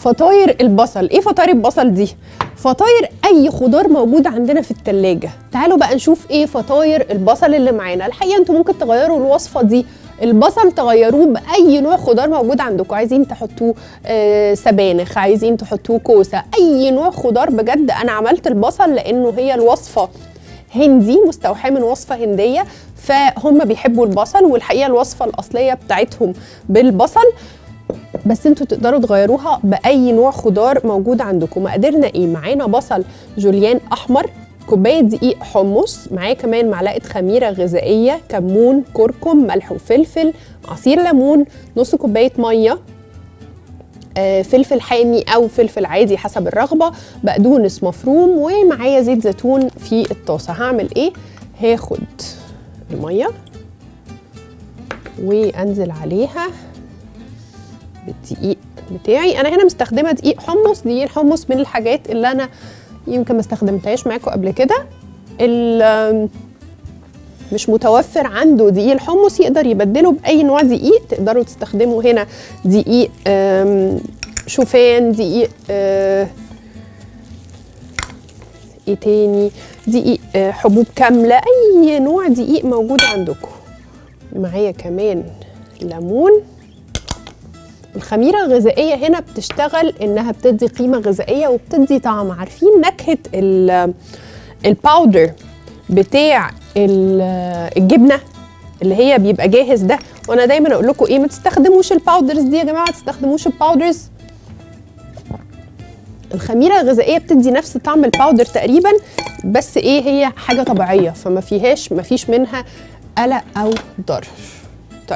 فطاير البصل ايه فطاير البصل دي فطاير اي خضار موجود عندنا في التلاجة تعالوا بقى نشوف ايه فطاير البصل اللي معانا الحقيقه انتوا ممكن تغيروا الوصفه دي البصل تغيروه باي نوع خضار موجود عندكم عايزين تحطوه آه سبانخ عايزين تحطوه كوسه اي نوع خضار بجد انا عملت البصل لانه هي الوصفه هندي مستوحاه من وصفه هنديه فهم بيحبوا البصل والحقيقه الوصفه الاصليه بتاعتهم بالبصل بس انتوا تقدروا تغيروها باي نوع خضار موجود عندكم مقاديرنا ايه معانا بصل جوليان احمر كوبايه دقيق حمص معاه كمان معلقه خميره غذائيه كمون كركم ملح وفلفل عصير ليمون نص كوبايه ميه آه، فلفل حامي او فلفل عادي حسب الرغبه بقدونس مفروم ومعايا زيت زيتون في الطاسه هعمل ايه هاخد الميه وانزل عليها بالدقيق بتاعي انا هنا مستخدمه دقيق حمص دقيق الحمص من الحاجات اللي انا يمكن ما استخدمتهاش معاكم قبل كده ال- مش متوفر عنده دقيق الحمص يقدر يبدله باي نوع دقيق تقدروا تستخدموا هنا دقيق آم، شوفان دقيق آه، ايه تاني دقيق آه، حبوب كامله اي نوع دقيق موجود عندكم معايا كمان ليمون الخميره الغذائيه هنا بتشتغل انها بتدي قيمه غذائيه وبتدي طعم عارفين نكهه ال- الباودر بتاع ال- الجبنه اللي هي بيبقى جاهز ده وانا دايما اقول لكم ايه ما تستخدموش الباودرز دي يا جماعه ما تستخدموش الباودرز الخميره الغذائيه بتدي نفس طعم الباودر تقريبا بس ايه هي حاجه طبيعيه فما فيهاش ما فيش منها قلق او ضرر طيب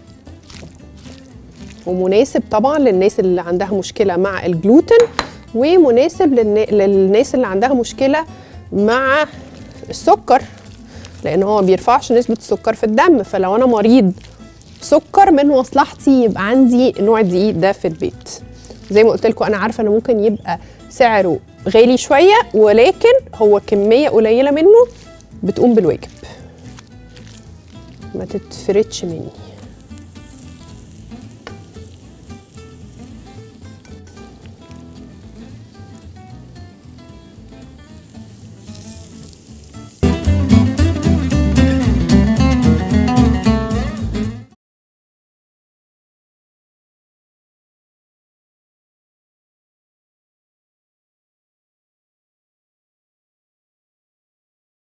ومناسب طبعا للناس اللي عندها مشكله مع الجلوتين ومناسب للنا- للناس اللي عندها مشكله مع السكر لان هو ما بيرفعش نسبه السكر في الدم فلو انا مريض سكر من مصلحتي يبقى عندي نوع الدقيق ده في البيت زي ما قلت لكم انا عارفه انه ممكن يبقى سعره غالي شويه ولكن هو كميه قليله منه بتقوم بالواجب ما تتفرتش مني